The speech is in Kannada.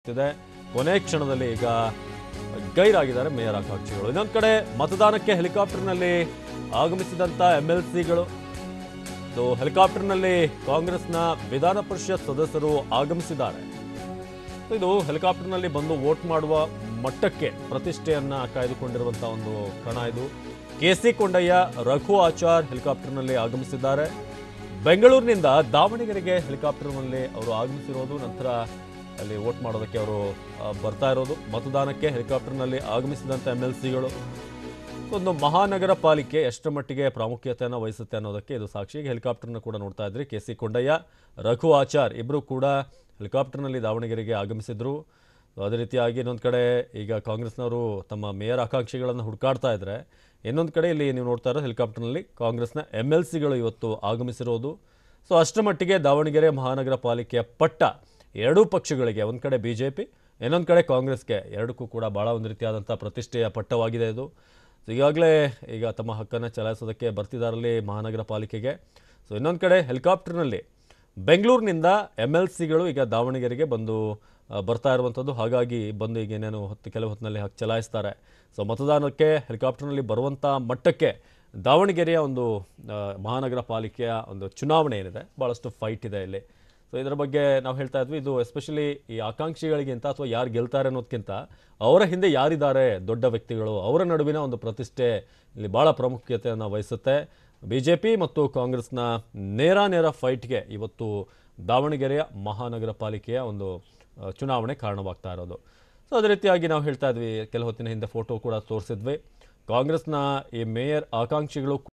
ಇದೆ ಕೊನೆ ಕ್ಷಣದಲ್ಲಿ ಈಗ ಗೈರಾಗಿದ್ದಾರೆ ಮೇಯರ್ ಆಕಾಂಕ್ಷಿಗಳು ಇನ್ನೊಂದು ಕಡೆ ಮತದಾನಕ್ಕೆ ಹೆಲಿಕಾಪ್ಟರ್ನಲ್ಲಿ ಆಗಮಿಸಿದಂತ ಎಂ ಎಲ್ ಸಿಗಳು ಸೊ ಹೆಲಿಕಾಪ್ಟರ್ನಲ್ಲಿ ಕಾಂಗ್ರೆಸ್ನ ವಿಧಾನ ಪರಿಷತ್ ಸದಸ್ಯರು ಆಗಮಿಸಿದ್ದಾರೆ ಸೊ ಇದು ಹೆಲಿಕಾಪ್ಟರ್ನಲ್ಲಿ ಬಂದು ವೋಟ್ ಮಾಡುವ ಮಟ್ಟಕ್ಕೆ ಪ್ರತಿಷ್ಠೆಯನ್ನ ಕಾಯ್ದುಕೊಂಡಿರುವಂತಹ ಒಂದು ಕಣ ಇದು ಕೆ ಸಿ ಕೊಂಡಯ್ಯ ರಘು ಆಚಾರ್ ಹೆಲಿಕಾಪ್ಟರ್ನಲ್ಲಿ ಆಗಮಿಸಿದ್ದಾರೆ ಬೆಂಗಳೂರಿನಿಂದ ದಾವಣಗೆರೆಗೆ ಹೆಲಿಕಾಪ್ಟರ್ನಲ್ಲಿ ಅವರು ಆಗಮಿಸಿರೋದು ನಂತರ ಅಲ್ಲಿ ವೋಟ್ ಮಾಡೋದಕ್ಕೆ ಅವರು ಆ, ಬರ್ತಾ ಇರೋದು ಮತದಾನಕ್ಕೆ ಹೆಲಿಕಾಪ್ಟರ್ನಲ್ಲಿ ಆಗಮಿಸಿದಂಥ ಎಮ್ ಎಲ್ ಸಿಗಳು ಒಂದು ಮಹಾನಗರ ಪಾಲಿಕೆ ಎಷ್ಟರ ಮಟ್ಟಿಗೆ ಪ್ರಾಮುಖ್ಯತೆಯನ್ನು ವಹಿಸುತ್ತೆ ಅನ್ನೋದಕ್ಕೆ ಇದು ಸಾಕ್ಷಿ ಈಗ ಹೆಲಿಕಾಪ್ಟರ್ನ ಕೂಡ ನೋಡ್ತಾ ಇದ್ರಿ ಕೆ ಸಿ ಕೊಂಡಯ್ಯ ರಘು ಆಚಾರ್ ಇಬ್ಬರು ಕೂಡ ಹೆಲಿಕಾಪ್ಟರ್ನಲ್ಲಿ ದಾವಣಗೆರೆಗೆ ಆಗಮಿಸಿದ್ರು ಸೊ ಅದೇ ರೀತಿಯಾಗಿ ಇನ್ನೊಂದು ಕಡೆ ಈಗ ಕಾಂಗ್ರೆಸ್ನವರು ತಮ್ಮ ಮೇಯರ್ ಆಕಾಂಕ್ಷಿಗಳನ್ನು ಹುಡುಕಾಡ್ತಾ ಇದ್ದಾರೆ ಇನ್ನೊಂದು ಕಡೆ ಇಲ್ಲಿ ನೀವು ನೋಡ್ತಾ ಇರೋ ಹೆಲಿಕಾಪ್ಟರ್ನಲ್ಲಿ ಕಾಂಗ್ರೆಸ್ನ ಎಮ್ ಎಲ್ ಸಿಗಳು ಇವತ್ತು ಆಗಮಿಸಿರೋದು ಸೊ ಅಷ್ಟರ ಮಟ್ಟಿಗೆ ದಾವಣಗೆರೆ ಮಹಾನಗರ ಪಾಲಿಕೆಯ ಪಟ್ಟ ಎರಡೂ ಪಕ್ಷಗಳಿಗೆ ಒಂದು ಕಡೆ ಬಿ ಜೆ ಪಿ ಇನ್ನೊಂದು ಕಡೆ ಕಾಂಗ್ರೆಸ್ಗೆ ಎರಡಕ್ಕೂ ಕೂಡ ಭಾಳ ಒಂದು ರೀತಿಯಾದಂಥ ಪ್ರತಿಷ್ಠೆಯ ಪಟ್ಟವಾಗಿದೆ ಇದು ಸೊ ಈಗಾಗಲೇ ಈಗ ತಮ್ಮ ಹಕ್ಕನ್ನು ಚಲಾಯಿಸೋದಕ್ಕೆ ಬರ್ತಿದ್ದಾರಲ್ಲಿ ಮಹಾನಗರ ಪಾಲಿಕೆಗೆ ಸೊ ಇನ್ನೊಂದು ಕಡೆ ಹೆಲಿಕಾಪ್ಟರ್ನಲ್ಲಿ ಬೆಂಗಳೂರಿನಿಂದ ಎಮ್ ಎಲ್ ಸಿಗಳು ಈಗ ದಾವಣಗೆರೆಗೆ ಬಂದು ಆ, ಬರ್ತಾ ಇರುವಂಥದ್ದು ಹಾಗಾಗಿ ಬಂದು ಈಗ ಏನೇನು ಹೊತ್ತು ಕೆಲವು ಹೊತ್ತಿನಲ್ಲಿ ಹಕ್ಕು ಚಲಾಯಿಸ್ತಾರೆ ಸೊ ಮತದಾನಕ್ಕೆ ಹೆಲಿಕಾಪ್ಟರ್ನಲ್ಲಿ ಬರುವಂಥ ಮಟ್ಟಕ್ಕೆ ದಾವಣಗೆರೆಯ ಒಂದು ಆ, ಮಹಾನಗರ ಪಾಲಿಕೆಯ ಒಂದು ಚುನಾವಣೆ ಏನಿದೆ ಭಾಳಷ್ಟು ಫೈಟ್ ಇದೆ ಇಲ್ಲಿ ಸೊ ಇದರ ಬಗ್ಗೆ ನಾವು ಹೇಳ್ತಾ ಇದ್ವಿ ಇದು ಎಸ್ಪೆಷಲಿ ಈ ಆಕಾಂಕ್ಷಿಗಳಿಗಿಂತ ಅಥವಾ ಯಾರು ಗೆಲ್ತಾರೆ ಅನ್ನೋದಕ್ಕಿಂತ ಅವರ ಹಿಂದೆ ಯಾರಿದ್ದಾರೆ ದೊಡ್ಡ ವ್ಯಕ್ತಿಗಳು ಅವರ ನಡುವಿನ ಒಂದು ಪ್ರತಿಷ್ಠೆ ಇಲ್ಲಿ ಭಾಳ ಪ್ರಾಮುಖ್ಯತೆಯನ್ನು ವಹಿಸುತ್ತೆ ಬಿ ಜೆ ಪಿ ಮತ್ತು ಕಾಂಗ್ರೆಸ್ನ ನೇರ ನೇರ ಫೈಟ್ಗೆ ಇವತ್ತು ದಾವಣಗೆರೆಯ ಮಹಾನಗರ ಪಾಲಿಕೆಯ ಒಂದು ಆ, ಚುನಾವಣೆ ಕಾರಣವಾಗ್ತಾ ಇರೋದು ಸೊ ಅದೇ ರೀತಿಯಾಗಿ ನಾವು ಹೇಳ್ತಾ ಇದ್ವಿ ಕೆಲ ಹೊತ್ತಿನ ಹಿಂದೆ ಫೋಟೋ ಕೂಡ ತೋರಿಸಿದ್ವಿ ಕಾಂಗ್ರೆಸ್ನ ಈ ಮೇಯರ್ ಆಕಾಂಕ್ಷಿಗಳು